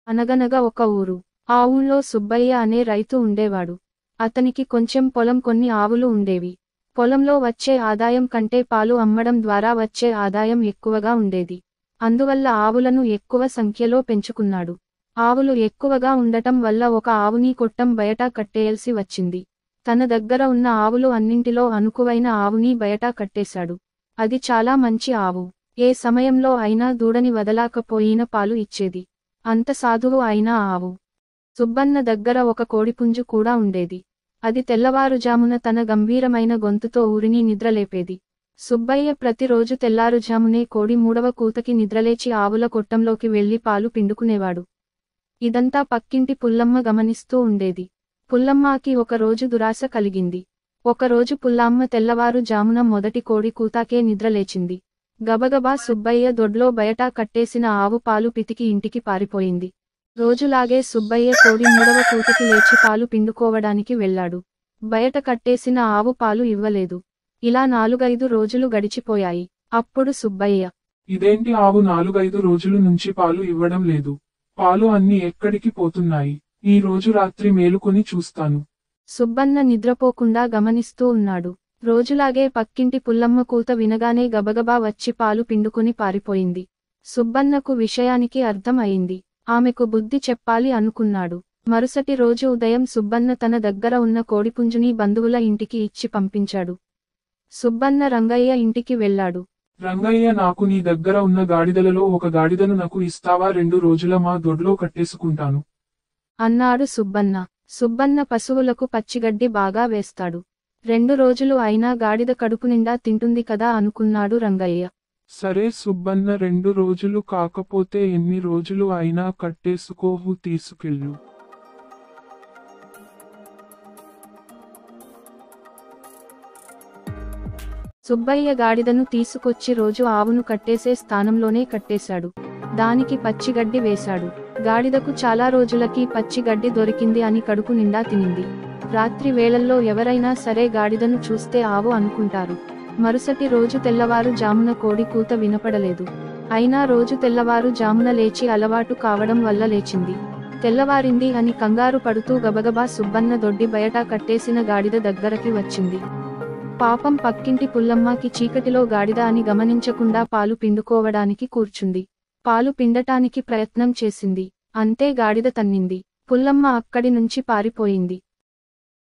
అనగనగా ఒక ఊరు ఆ ఊళ్ళో సుబ్బయ్య అనే రైతు ఉండేవాడు అతనికి కొంచెం పొలం కొన్ని ఆవులు ఉండేవి పొలంలో వచ్చే ఆదాయం కంటే పాలు అమ్మడం ద్వారా వచ్చే ఆదాయం ఎక్కువగా ఉండేది అందువల్ల ఆవులను ఎక్కువ సంఖ్యలో పెంచుకున్నాడు ఆవులు ఎక్కువగా ఉండటం వల్ల ఒక ఆవుని కొట్టం బయట కట్టేయల్సి వచ్చింది తన దగ్గర ఉన్న ఆవులు అన్నింటిలో అనుకువైన ఆవుని బయట కట్టేశాడు అది చాలా మంచి ఆవు ఏ సమయంలో అయినా దూడని వదలాకపోయిన పాలు ఇచ్చేది అంత సాధువు అయిన ఆవు సుబ్బన్న దగ్గర ఒక కోడిపుంజు కూడా ఉండేది అది తెల్లవారుజామున తన గంభీరమైన గొంతుతో ఊరిని నిద్రలేపేది సుబ్బయ్య ప్రతిరోజు తెల్లారుజామునే కోడి మూడవ కూతకి నిద్రలేచి ఆవుల కొట్టంలోకి వెళ్లి పాలు పిండుకునేవాడు ఇదంతా పక్కింటి పుల్లమ్మ గమనిస్తూ ఉండేది పుల్లమ్మకి ఒకరోజు దురాశ కలిగింది ఒకరోజు పుల్లమ్మ తెల్లవారు జామున మొదటి కోడి కూతాకే నిద్రలేచింది గబగబా సుబ్బయ్య దొడ్లో బయట కట్టేసిన ఆవు పాలు పితికి ఇంటికి పారిపోయింది రోజులాగే సుబ్బయ్య కోడి మూడవ కూతకి లేచి పాలు పిండుకోవడానికి వెళ్ళాడు బయట కట్టేసిన ఆవు పాలు ఇవ్వలేదు ఇలా నాలుగైదు రోజులు గడిచిపోయాయి అప్పుడు సుబ్బయ్య ఇదేంటి ఆవు నాలుగైదు రోజుల నుంచి పాలు ఇవ్వడం లేదు పాలు అన్ని ఎక్కడికి పోతున్నాయి ఈ రోజు రాత్రి మేలుకొని చూస్తాను సుబ్బన్న నిద్రపోకుండా గమనిస్తూ ఉన్నాడు రోజులాగే పక్కింటి పుల్లమ్మ కూత వినగానే గబగబా వచ్చి పాలు పిండుకుని పారిపోయింది సుబ్బన్నకు విషయానికి అర్థం అయింది ఆమెకు బుద్ధి చెప్పాలి అనుకున్నాడు మరుసటి రోజు ఉదయం సుబ్బన్న తన దగ్గర ఉన్న కోడిపుంజుని బంధువుల ఇంటికి ఇచ్చి పంపించాడు సుబ్బన్న రంగయ్య ఇంటికి వెళ్ళాడు రంగయ్య నాకు నీ దగ్గర ఉన్న గాడిదలలో ఒక గాడిదను నాకు ఇస్తావా రెండు రోజుల మా దొడ్లో కట్టేసుకుంటాను అన్నాడు సుబ్బన్న సుబ్బన్న పశువులకు పచ్చిగడ్డి బాగా వేస్తాడు రెండు రోజులు అయినా గాడిద కడుపు నిండా తింటుంది కదా అనుకున్నాడు రంగయ్య సరే సుబ్బన్న రెండు రోజులు కాకపోతే ఎన్ని రోజులు అయినా కట్టేసుకోవు తీసుకెళ్ళు సుబ్బయ్య గాడిదను తీసుకొచ్చి రోజు ఆవును కట్టేసే స్థానంలోనే కట్టేశాడు దానికి పచ్చిగడ్డి వేశాడు గాడిదకు చాలా రోజులకి పచ్చిగడ్డి దొరికింది అని కడుపు నిండా తినింది రాత్రి వేళల్లో ఎవరైనా సరే గాడిదను చూస్తే ఆవు అనుకుంటారు మరుసటి రోజు తెల్లవారు జామున కోడి కూత వినపడలేదు అయినా రోజు తెల్లవారు జామున లేచి అలవాటు కావడం వల్ల లేచింది తెల్లవారింది అని కంగారు పడుతూ గబగబా సుబ్బన్న దొడ్డి బయట కట్టేసిన గాడిద దగ్గరకి వచ్చింది పాపం పక్కింటి పుల్లమ్మకి చీకటిలో గాడిద అని గమనించకుండా పాలు పిండుకోవడానికి కూర్చుంది పాలు పిండటానికి ప్రయత్నం చేసింది అంతే గాడిద తన్నింది పుల్లమ్మ అక్కడి నుంచి పారిపోయింది